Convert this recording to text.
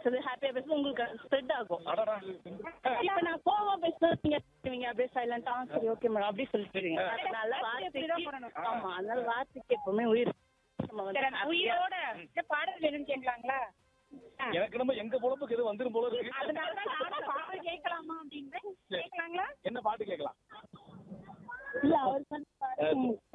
பேசுறது ஹாப்பியா பேசுறது உங்களுக்கு ஸ்ப்ரெட் ஆகும் அடடா. இப்ப நான் கோவமா பேசுனா நீங்க நீங்க அப்படியே சைலண்டா சரி ஓகே மேடம் அப்படி சொல்லிட்டு போயிடுவீங்க அதனால வார்த்தைக்கு ஆமா அதனால வார்த்தைக்கு எப்பவுமே உயிர் நம்ம வந்து சரி, அந்த உயிரோட இந்த பாடல் வேணும்னு கேட்கலாங்களா ஆ. எனக்கு நம்ம எங்க பொழப்புக்கு எதுவும் வந்துரும் போல இருக்கு அதனாலதான் நானும் பாடல் கேட்கலாமா அப்படின்னு கேட்கலாங்களா என்ன பாட்டு கேட்கலாம் இல்ல அவர் வந்து